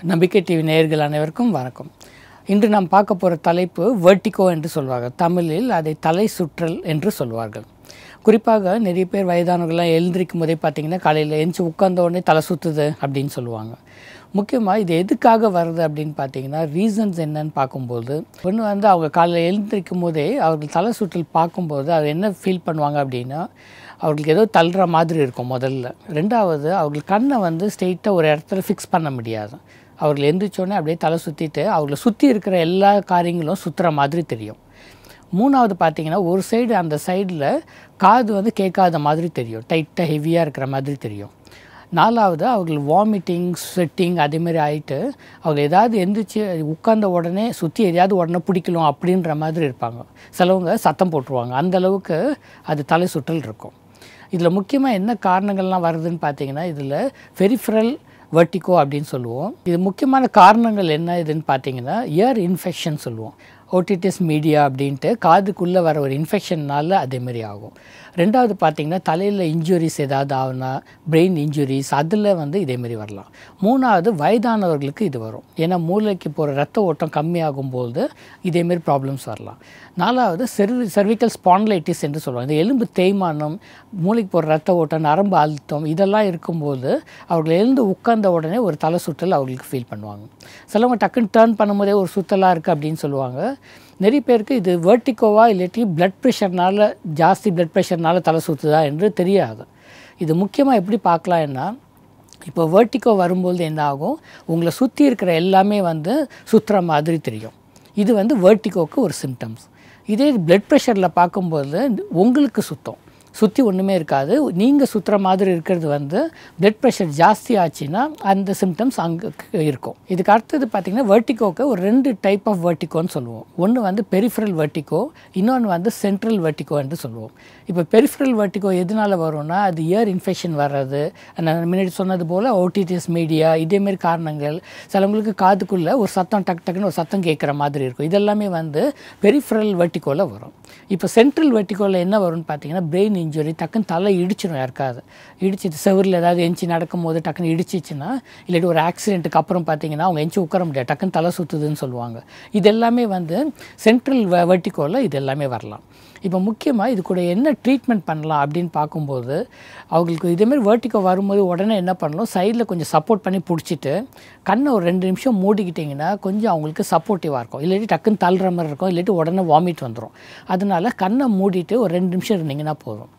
நம்பிக்கை டிவி நேயர்கள் அனைவருக்கும் வணக்கம் இன்று நாம் பார்க்க போகிற தலைப்பு வெர்டிகோ என்று சொல்வார்கள் தமிழில் அதை தலை சுற்றல் என்று சொல்வார்கள் குறிப்பாக நிறைய பேர் வயதானவர்கள்லாம் எழுந்திருக்கும் போதே பார்த்தீங்கன்னா காலையில் எழுந்துச்சி உட்கார்ந்த உடனே தலை சுற்றுது அப்படின்னு சொல்லுவாங்க முக்கியமாக இது எதுக்காக வருது அப்படின்னு பார்த்தீங்கன்னா ரீசன்ஸ் என்னன்னு பார்க்கும்போது ஒன்று வந்து அவங்க காலையில் எழுந்திருக்கும் போதே அவர்கள் தலை சுற்றல் பார்க்கும்போது அது என்ன ஃபீல் பண்ணுவாங்க அப்படின்னா அவர்களுக்கு ஏதோ தள்ளுற மாதிரி இருக்கும் முதல்ல ரெண்டாவது அவர்கள் கண்ணை வந்து ஸ்ட்ரெயிட்டாக ஒரு இடத்துல ஃபிக்ஸ் பண்ண முடியாது அவர்கள் எந்திரிச்சோடனே அப்படியே தலை சுற்றிட்டு அவங்கள சுற்றி இருக்கிற எல்லா காரியங்களும் சுற்றுற மாதிரி தெரியும் மூணாவது பார்த்தீங்கன்னா ஒரு சைடு அந்த சைடில் காது வந்து கேட்காத மாதிரி தெரியும் டைட்டாக ஹெவியாக இருக்கிற மாதிரி தெரியும் நாலாவது அவர்கள் வாமிட்டிங் ஸ்வெட்டிங் அதேமாரி ஆகிட்டு அவங்க ஏதாவது எந்திரிச்சு உட்கார்ந்த உடனே சுற்றி எதையாவது உடனே பிடிக்கலாம் அப்படின்ற மாதிரி இருப்பாங்க சிலவங்க சத்தம் போட்டுருவாங்க அந்த அளவுக்கு அது தலை சுற்றல் இருக்கும் இதில் முக்கியமாக என்ன காரணங்கள்லாம் வருதுன்னு பார்த்தீங்கன்னா இதில் பெரிஃபரல் வெர்டிகோ அப்படின்னு சொல்லுவோம் இது முக்கியமான காரணங்கள் என்ன இதுன்னு பார்த்தீங்கன்னா இயர் இன்ஃபெக்ஷன் சொல்லுவோம் ஓடிடிஸ் மீடியா அப்படின்ட்டு காதுக்குள்ளே வர ஒரு இன்ஃபெக்ஷன்னால அதேமாரி ஆகும் ரெண்டாவது பார்த்தீங்கன்னா தலையில் இன்ஜுரிஸ் ஏதாவது ஆகுனா பிரெயின் இன்ஜுரிஸ் அதில் வந்து இதேமாரி வரலாம் மூணாவது வயதானவர்களுக்கு இது வரும் ஏன்னா மூளைக்கு போகிற ரத்த ஓட்டம் கம்மியாகும்போது இதேமாரி ப்ராப்ளம்ஸ் வரலாம் நாலாவது செர்வி செர்விக்கல் ஸ்பான்லைட்டிஸ் என்று சொல்லுவாங்க இந்த எலும்பு தேய்மானம் மூளைக்கு போகிற ரத்த ஓட்டம் நரம்பு அழுத்தம் இதெல்லாம் இருக்கும்போது அவர்கள் எழுந்து உட்கார்ந்த உடனே ஒரு தலை சுற்றல் அவங்களுக்கு ஃபீல் பண்ணுவாங்க சிலவங்க டக்குன்னு டேர்ன் பண்ணும்போதே ஒரு சுத்தலாக இருக்குது அப்படின்னு சொல்லுவாங்க நிறைய பேருக்கு இது வேர்ட்டிகோவா இல்லாட்டி பிளட் ப்ரெஷர்னால ஜாஸ்தி பிளட் ப்ரெஷர்னால தலை சுற்றுதா என்று தெரியாது இது முக்கியமாக எப்படி பார்க்கலாம்னா இப்போ வேர்ட்டிகோ வரும்போது என்ன ஆகும் உங்களை சுற்றி இருக்கிற எல்லாமே வந்து சுற்றுற மாதிரி தெரியும் இது வந்து வேர்ட்டிகோக்கு ஒரு சிம்டம்ஸ் இதே பிளட் ப்ரெஷரில் பார்க்கும்போது உங்களுக்கு சுத்தம் சுற்றி ஒன்றுமே இருக்காது நீங்கள் சுற்றுற மாதிரி இருக்கிறது வந்து பிளட் ப்ரெஷர் ஜாஸ்தி ஆச்சுன்னா அந்த சிம்டம்ஸ் அங்கே இருக்கும் இதுக்கு அடுத்தது பார்த்திங்கன்னா வெர்டிகோக்கு ஒரு ரெண்டு டைப் ஆஃப் வெர்டிகோன்னு சொல்லுவோம் ஒன்று வந்து பெரிஃபரல் வெர்டிகோ இன்னொன்று வந்து சென்ட்ரல் வெர்டிகோ என்று சொல்லுவோம் இப்போ பெரிஃபரல் வெர்டிகோ எதனால் வரும்னா அது இயர் இன்ஃபெக்ஷன் வர்றது நான் முன்னாடி சொன்னது போல் ஓடிடிஎஸ் மீடியா இதேமாரி காரணங்கள் சிலவங்களுக்கு காதுக்குள்ளே ஒரு சத்தம் டக் டக்குன்னு ஒரு சத்தம் கேட்குற மாதிரி இருக்கும் இதெல்லாமே வந்து பெரிஃபரல் வெர்டிகோவில் வரும் இப்போ சென்ட்ரல் வெர்டிகோவில் என்ன வரும்னு பார்த்தீங்கன்னா பிரெயின் இன்ஜுரி டக்குன்னு தலை இடிச்சிடும் யாருக்காவது இடிச்சிட்டு செவரில் ஏதாவது எஞ்சி நடக்கும்போது டக்குன்னு இடிச்சிச்சுன்னா இல்லாட்டி ஒரு ஆக்சிடென்ட்டுக்கு அப்புறம் பார்த்தீங்கன்னா அவங்க எஞ்சி உட்கார முடியாது டக்குன்னு தலை சுற்றுதுன்னு சொல்லுவாங்க இது எல்லாமே வந்து சென்ட்ரல் வெர்டிகோவில் இது எல்லாமே வரலாம் இப்போ முக்கியமாக இது கூட என்ன ட்ரீட்மெண்ட் பண்ணலாம் அப்படின்னு பார்க்கும்போது அவங்களுக்கு இதேமாரி வேர்ட்டிக்கோ வரும்போது உடனே என்ன பண்ணலாம் சைடில் கொஞ்சம் சப்போர்ட் பண்ணி பிடிச்சிட்டு கண்ணை ஒரு ரெண்டு நிமிஷம் மூடிக்கிட்டிங்கன்னா கொஞ்சம் அவங்களுக்கு சப்போர்ட்டிவாக இருக்கும் இல்லாட்டி டக்குன்னு தள்ளுற மாதிரி இருக்கும் இல்லாட்டி உடனே வாமிட் வந்துடும் அதனால கண்ணை மூடிட்டு ஒரு ரெண்டு நிமிஷம் இருந்தீங்கன்னா போதும்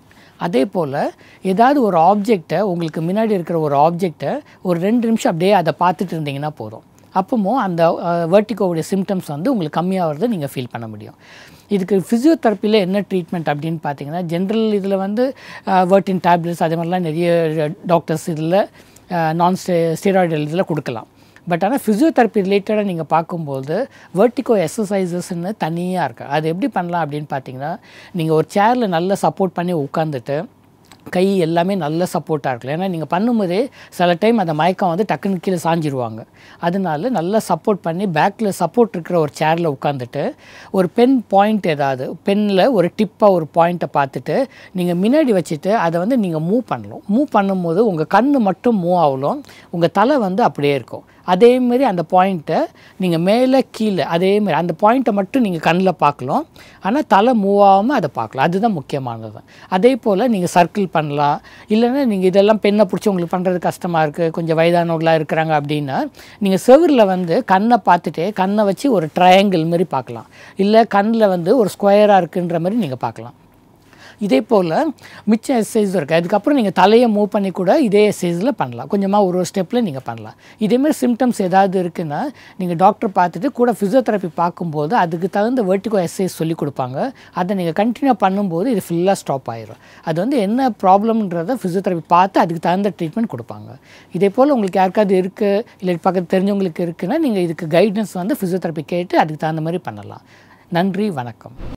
அதே போல் ஏதாவது ஒரு ஆப்ஜெக்டை உங்களுக்கு முன்னாடி இருக்கிற ஒரு ஆப்ஜெக்டை ஒரு ரெண்டு நிமிஷம் அப்படியே அதை பார்த்துட்டு இருந்தீங்கன்னா போதும் அப்பவும் அந்த வேர்ட்டிகோவுடைய சிம்டம்ஸ் வந்து உங்களுக்கு கம்மியாகிறத நீங்கள் ஃபீல் பண்ண முடியும் இதுக்கு ஃபிசியோதெரப்பியில் என்ன ட்ரீட்மெண்ட் அப்படின்னு பார்த்தீங்கன்னா ஜென்ரல் இதில் வந்து வேர்ட்டின் டேப்லெட்ஸ் அதே மாதிரிலாம் நிறைய டாக்டர்ஸ் இதில் நான் ஸ்டே ஸ்டீராய்டல் இதில் கொடுக்கலாம் பட் ஆனால் ஃபிசியோதெரப்பி ரிலேட்டடாக நீங்கள் பார்க்கும்போது வெர்டிகோ எக்ஸசைசஸ்ன்னு தனியாக இருக்குது அது எப்படி பண்ணலாம் அப்படின்னு பார்த்தீங்கன்னா நீங்கள் ஒரு சேரில் நல்லா சப்போர்ட் பண்ணி உட்காந்துட்டு கை எல்லாமே நல்ல சப்போர்ட்டாக இருக்கலாம் ஏன்னா நீங்கள் பண்ணும்போதே சில டைம் அந்த மயக்கம் வந்து டக்குன்னு கீழே சாஞ்சிருவாங்க அதனால நல்லா சப்போர்ட் பண்ணி பேக்கில் சப்போர்ட் இருக்கிற ஒரு சேரில் உட்காந்துட்டு ஒரு பென் பாயிண்ட் ஏதாவது பெனில் ஒரு டிப்பாக ஒரு பாயிண்ட்டை பார்த்துட்டு நீங்கள் முன்னாடி வச்சுட்டு அதை வந்து நீங்கள் மூவ் பண்ணலாம் மூவ் பண்ணும்போது உங்கள் கண் மட்டும் மூவ் ஆகலாம் உங்கள் தலை வந்து அப்படியே இருக்கும் அதேமாரி அந்த பாயிண்ட்டை நீங்கள் மேலே கீழே அதேமாரி அந்த பாயிண்ட்டை மட்டும் நீங்கள் கண்ணில் பார்க்கலாம் ஆனால் தலை மூவ் ஆகாமல் அதை பார்க்கலாம் அதுதான் முக்கியமானது அதே போல் நீங்கள் சர்க்கிள் பண்ணலாம் இல்லைன்னா நீங்கள் இதெல்லாம் பெண்ணை பிடிச்சி உங்களுக்கு பண்ணுறது கஷ்டமாக இருக்குது கொஞ்சம் வயதானவங்களாக இருக்கிறாங்க அப்படின்னா நீங்கள் செவரில் வந்து கண்ணை பார்த்துட்டே கண்ணை வச்சு ஒரு ட்ரையாங்கிள் மாதிரி பார்க்கலாம் இல்லை கண்ணில் வந்து ஒரு ஸ்கொயராக இருக்குன்ற மாதிரி நீங்கள் பார்க்கலாம் இதே போல் மிச்சம் எக்ஸசைஸ் இருக்குது அதுக்கப்புறம் நீங்கள் தலையை மூவ் பண்ணி கூட இதே எக்ஸசைஸில் பண்ணலாம் கொஞ்சமாக ஒரு ஒரு ஸ்டெப்பில் நீங்கள் பண்ணலாம் இதேமாதிரி சிம்டம்ஸ் ஏதாவது இருக்குன்னா நீங்கள் டாக்டர் பார்த்துட்டு கூட ஃபிசியோதெரப்பி பார்க்கும்போது அதுக்கு தகுந்த வெர்டிகோ எக்ஸசைஸ் சொல்லி கொடுப்பாங்க அதை நீங்கள் கண்டினியூ பண்ணும்போது இது ஃபுல்லாக ஸ்டாப் ஆயிரும் அது வந்து என்ன ப்ராப்ளம்ன்றதை ஃபிசியோதெரப்பி பார்த்து அதுக்கு தகுந்த ட்ரீட்மெண்ட் கொடுப்பாங்க இதே போல் உங்களுக்கு யாருக்காவது இருக்குது இல்லை பக்கத்து தெரிஞ்சவங்களுக்கு இருக்குன்னா நீங்கள் இதுக்கு கைடன்ஸ் வந்து ஃபிசியோதெரப்பி கேட்டு அதுக்கு தகுந்த மாதிரி பண்ணலாம் நன்றி வணக்கம்